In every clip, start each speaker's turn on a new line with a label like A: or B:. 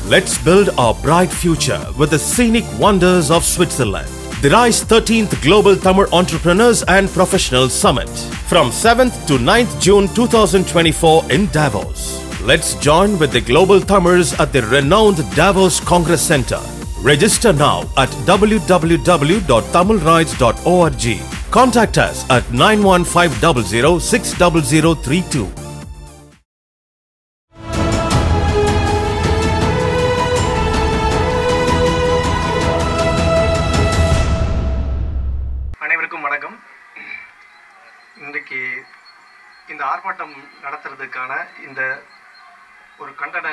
A: Let's build our bright future with the scenic wonders of Switzerland. The RISE 13th Global Tamil Entrepreneurs and Professionals Summit from 7th to 9th June 2024 in Davos. Let's join with the global Tamils at the renowned Davos Congress Center. Register now at www.tamilrides.org. Contact us at 91500 60032.
B: அனைவருக்கும் வணக்கம் இன்றைக்கு இந்த ஆர்ப்பாட்டம் நடத்துறதுக்கான இந்த ஒரு கண்டன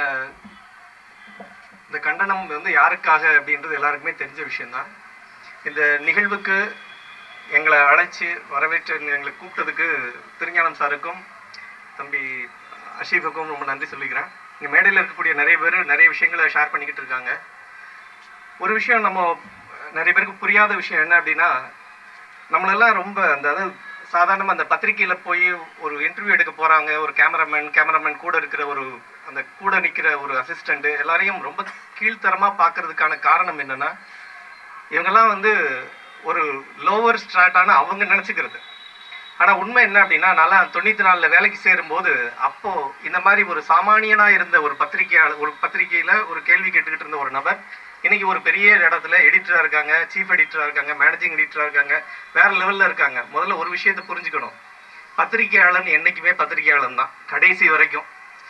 B: இந்த கண்டனம் வந்து யாருக்காக அப்படின்றது எல்லாருக்குமே தெரிஞ்ச விஷயம்தான் இந்த நிகழ்வுக்கு எங்களை அழைச்சி வரவேற்று எங்களை கூப்பிட்டதுக்கு திருஞானம் சாருக்கும் தம்பி அஷீஃபுக்கும் ரொம்ப நன்றி சொல்லிக்கிறேன் இங்கே மேடையில் இருக்கக்கூடிய நிறைய பேர் நிறைய விஷயங்களை ஷேர் பண்ணிக்கிட்டு இருக்காங்க ஒரு விஷயம் நம்ம நிறைய பேருக்கு புரியாத விஷயம் என்ன அப்படின்னா நம்மளெல்லாம் ரொம்ப அந்த அதாவது சாதாரணமாக அந்த பத்திரிக்கையில் போய் ஒரு இன்டர்வியூ எடுக்க போகிறாங்க ஒரு கேமராமேன் கேமராமேன் கூட இருக்கிற ஒரு அந்த கூட நிற்கிற ஒரு அசிஸ்டண்ட்டு எல்லாரையும் ரொம்ப கீழ்த்தரமாக பார்க்கறதுக்கான காரணம் என்னென்னா இவங்கெல்லாம் வந்து ஒரு லோவர் ஸ்ட்ராட்டான அவங்க நினச்சிக்கிறது ஆனால் உண்மை என்ன அப்படின்னா நான் தொண்ணூற்றி நாலில் வேலைக்கு சேரும்போது அப்போது இந்த மாதிரி ஒரு சாமானியனாக இருந்த ஒரு பத்திரிகையாளர் ஒரு பத்திரிகையில் ஒரு கேள்வி கேட்டுக்கிட்டு இருந்த ஒரு நபர் இன்னைக்கு ஒரு பெரிய இடத்துல எடிட்டராக இருக்காங்க சீஃப் எடிட்டராக இருக்காங்க மேனேஜிங் எடிட்டராக இருக்காங்க வேற லெவலில் இருக்காங்க முதல்ல ஒரு விஷயத்தை புரிஞ்சுக்கணும் பத்திரிகையாளன் என்னைக்குமே பத்திரிகையாளன் தான் கடைசி வரைக்கும்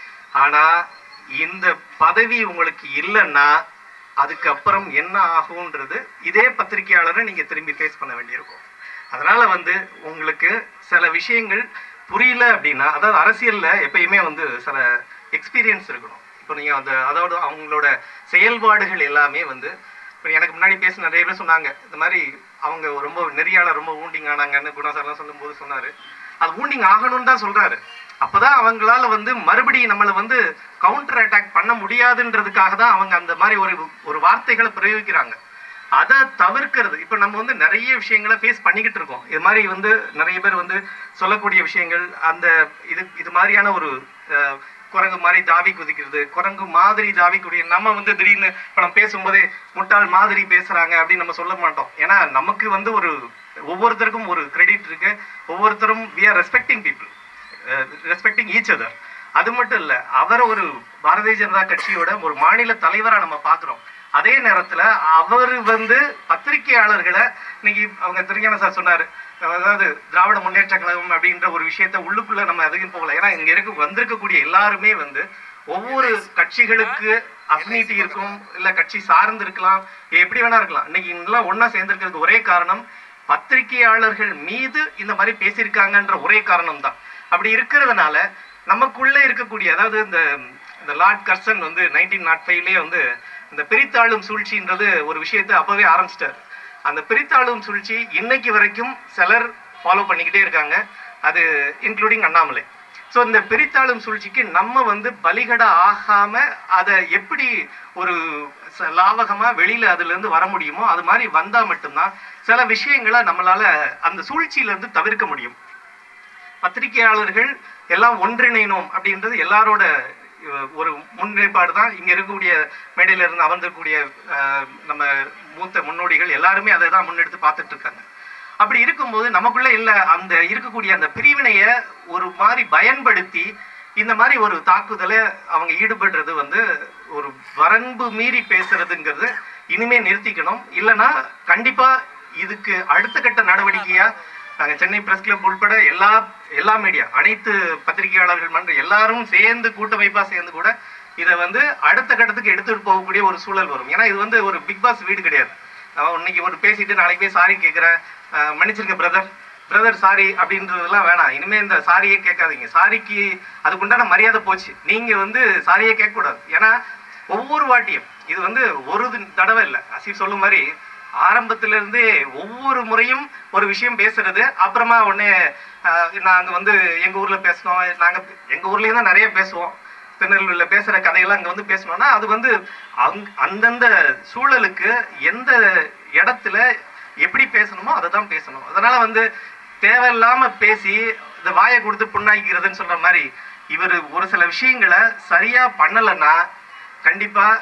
B: ஆனால் இந்த பதவி உங்களுக்கு இல்லைன்னா அதுக்கப்புறம் என்ன ஆகுன்றது இதே பத்திரிகையாளரை நீங்கள் திரும்பி ஃபேஸ் பண்ண வேண்டியிருக்கும் அதனால வந்து உங்களுக்கு சில விஷயங்கள் புரியல அப்படின்னா அதாவது அரசியல்ல எப்பயுமே வந்து சில எக்ஸ்பீரியன்ஸ் இருக்கணும் இப்போ நீங்கள் அந்த அதோட அவங்களோட செயல்பாடுகள் எல்லாமே வந்து இப்போ எனக்கு முன்னாடி பேச நிறைய பேர் சொன்னாங்க இந்த மாதிரி அவங்க ரொம்ப நெறியால ரொம்ப ஊண்டிங் ஆனாங்கன்னு குணாசாரெலாம் சொல்லும்போது சொன்னார் அது ஊண்டிங் ஆகணும்னு தான் சொல்கிறாரு அப்போதான் அவங்களால வந்து மறுபடியும் நம்மளை வந்து கவுண்டர் அட்டாக் பண்ண முடியாதுன்றதுக்காக தான் அவங்க அந்த மாதிரி ஒரு ஒரு வார்த்தைகளை பிரயோகிக்கிறாங்க அதை தவிர்க்கிறது இப்போ நம்ம வந்து நிறைய விஷயங்களை ஃபேஸ் பண்ணிக்கிட்டு இருக்கோம் இது மாதிரி வந்து நிறைய பேர் வந்து சொல்லக்கூடிய விஷயங்கள் அந்த இது இது மாதிரியான ஒரு அஹ், குரங்கு மாதிரி தாவி குதிக்கிறது குரங்கு மாதிரி தாவி குதி நம்ம வந்து திடீர்னு இப்போ நம்ம பேசும்போதே முட்டாள் மாதிரி பேசுறாங்க அப்படின்னு நம்ம சொல்ல மாட்டோம் ஏன்னா நமக்கு வந்து ஒரு ஒவ்வொருத்தருக்கும் ஒரு கிரெடிட் இருக்கு ஒவ்வொருத்தரும் we are respecting people respecting each other அது மட்டும் இல்ல அவரை ஒரு பாரதிய ஜனதா கட்சியோட ஒரு மாநில தலைவரா நம்ம பாக்குறோம் அதே நேரத்துல அவர் வந்து பத்திரிகையாளர்களை இன்னைக்கு அவங்க திருஞான சார் சொன்னாரு அதாவது திராவிட முன்னேற்ற கழகம் அப்படின்ற ஒரு விஷயத்த உள்ளுக்குள்ள நம்ம எதுவும் போகல ஏன்னா இங்க இருக்க வந்திருக்கக்கூடிய எல்லாருமே வந்து ஒவ்வொரு கட்சிகளுக்கு அஃபினிட்டி இருக்கும் இல்ல கட்சி சார்ந்து இருக்கலாம் எப்படி வேணா இருக்கலாம் இன்னைக்கு எல்லாம் ஒண்ணா சேர்ந்திருக்கிறதுக்கு ஒரே காரணம் பத்திரிகையாளர்கள் மீது இந்த மாதிரி பேசியிருக்காங்கன்ற ஒரே காரணம் தான் அப்படி இருக்கிறதுனால நமக்குள்ள இருக்கக்கூடிய அதாவது இந்த இந்த லார்ட் கர்சன் வந்து நைன்டீன் நாட் ஃபைவ்லேயே வந்து இந்த பிரித்தாளும் சூழ்ச்சின்றது ஒரு விஷயத்தை அப்பவே ஆரம்பிச்சிட்டார் அந்த பிரித்தாளும் சூழ்ச்சி இன்னைக்கு வரைக்கும் சிலர் ஃபாலோ பண்ணிக்கிட்டே இருக்காங்க அது இன்க்ளூடிங் அண்ணாமலை ஸோ இந்த பிரித்தாளும் சூழ்ச்சிக்கு நம்ம வந்து பலிகடா ஆகாம அதை எப்படி ஒரு ச- லாவகமா வெளியில அதுல இருந்து வர முடியுமோ அது மாதிரி வந்தா மட்டும்தான் சில விஷயங்களை நம்மளால அந்த சூழ்ச்சியில இருந்து தவிர்க்க முடியும் பத்திரிகையாளர்கள் எல்லாம் ஒன்றிணைனோம் அப்படின்றது எல்லாரோட அஹ், ஒரு முன்னேற்பாடு தான் இங்க இருக்கக்கூடிய மேடையில இருந்து அமர்ந்திருக்கக்கூடிய அஹ், நம்ம மூத்த முன்னோடிகள் எல்லாருமே அதை தான் முன்னெடுத்து பார்த்துட்டு இருக்காங்க அப்படி இருக்கும்போது நமக்குள்ள இல்ல அந்த இருக்கக்கூடிய அந்த பிரிவினைய ஒரு மாதிரி பயன்படுத்தி இந்த மாதிரி ஒரு தாக்குதலை அவங்க ஈடுபடுறது வந்து ஒரு வரம்பு மீறி பேசுறதுங்கிறது இனிமே நிறுத்திக்கணும் இல்லைன்னா கண்டிப்பா இதுக்கு அடுத்த கட்ட நடவடிக்கையா நாங்க சென்னை பிரஸ் கிளப் உட்பட எல்லா எல்லா மீடியா அனைத்து பத்திரிகையாளர்கள் மன்ற எல்லாரும் சேர்ந்து கூட்டமைப்பா சேர்ந்து கூட இதை வந்து அடுத்த கட்டத்துக்கு எடுத்துட்டு போகக்கூடிய ஒரு சூழல் வரும் ஏன்னா இது வந்து ஒரு பிக் பாஸ் வீடு கிடையாது நான் இன்னைக்கு ஒரு பேசிட்டு நாளைக்கு போய் சாரி கேட்குறேன் மன்னிச்சிருக்க பிரதர் பிரதர் சாரி அப்படின்றதெல்லாம் வேணாம் இனிமே இந்த சாரியே கேட்காதீங்க சாரிக்கு அதுக்குண்டான மரியாதை போச்சு நீங்க வந்து சாரியே கேட்கக்கூடாது ஏன்னா ஒவ்வொரு வாட்டியும் இது வந்து ஒரு தி- தடவை இல்லை அசீப் சொல்லும் மாதிரி ஆரம்பத்துல இருந்தே ஒவ்வொரு முறையும் ஒரு விஷயம் பேசுறது அப்புறமா உடனே ஆஹ், நாங்க வந்து எங்க ஊர்ல பேசினோம் நாங்க எங்க ஊர்லயே தான் நிறைய பேசுவோம் திருநெல்வேலியில பேசுற கதையெல்லாம் அங்க வந்து பேசணும்னா அது வந்து அங் அந்தந்த சூழலுக்கு எந்த இடத்துல எப்படி பேசணுமோ அதை தான் பேசணும் அதனால வந்து தேவையில்லாம பேசி இந்த வாயை கொடுத்து புண்ணாக்கிறதுன்னு சொல்ற மாதிரி இவர் ஒரு சில விஷயங்களை சரியா பண்ணலைன்னா கண்டிப்பா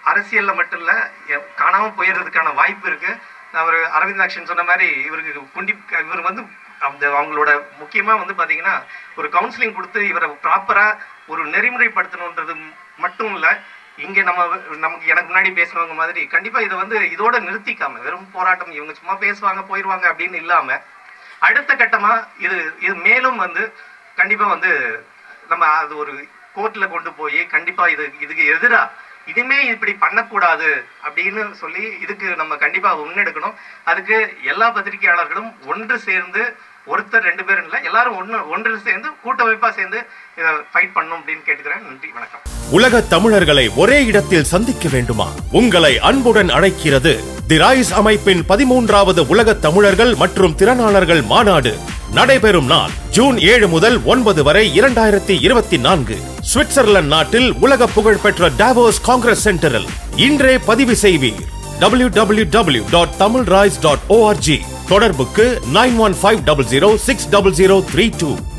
B: அரசியல்ல மட்டும் இல்ல எ- காணாம போயிடுறதுக்கான வாய்ப்பு இருக்கு அவர் அரவிந்தாக்ஷன் சொன்ன மாதிரி இவருக்கு குண்டி இவர் வந்து அந்த அவங்களோட முக்கியமா வந்து பாத்தீங்கன்னா ஒரு கவுன்சிலிங் கொடுத்து இவரை ப்ராப்பரா ஒரு நெறிமுறைப்படுத்தணுன்றது மட்டும் இல்ல இங்க நம்ம நமக்கு எனக்கு முன்னாடி பேசுனவங்க மாதிரி கண்டிப்பா இதை வந்து இதோட நிறுத்திக்காம வெறும் போராட்டம் இவங்க சும்மா பேசுவாங்க போயிடுவாங்க அப்படின்னு இல்லாம அடுத்த கட்டமா இது இது மேலும் வந்து கண்டிப்பா வந்து நம்ம அது ஒரு கோர்ட்ல கொண்டு போய் கண்டிப்பா இது இதுக்கு எதிரா இனிமே இப்படி பண்ணக்கூடாது அப்படின்னு சொல்லி இதுக்கு நம்ம கண்டிப்பா முன்னெடுக்கணும் அதுக்கு எல்லா பத்திரிகையாளர்களும் ஒன்று சேர்ந்து ஒருத்தர் ரெண்டு பேரும் இல்லை எல்லாரும் ஒன்று ஒன்று சேர்ந்து கூட்டமைப்பா சேர்ந்து இதை ஃபைட் பண்ணணும் அப்படின்னு கேட்டுக்கிறேன் நன்றி வணக்கம்
A: உலக தமிழர்களை ஒரே இடத்தில் சந்திக்க வேண்டுமா உங்களை அன்புடன் அழைக்கிறது தி ரைஸ் அமைப்பின் பதிமூன்றாவது உலக தமிழர்கள் மற்றும் திறனாளர்கள் மாநாடு நடைபெறும் நாள் ஜூன் ஏழு முதல் ஒன்பது வரை இரண்டாயிரத்தி இருபத்தி நான்கு சுவிட்சர்லாந்து நாட்டில் உலக புகழ்பெற்ற டாவோஸ் காங்கிரஸ் சென்டரில் இன்றே பதிவு செய்வீர் www.tamilrise.org தொடர்புக்கு nine one five double zero six double zero three two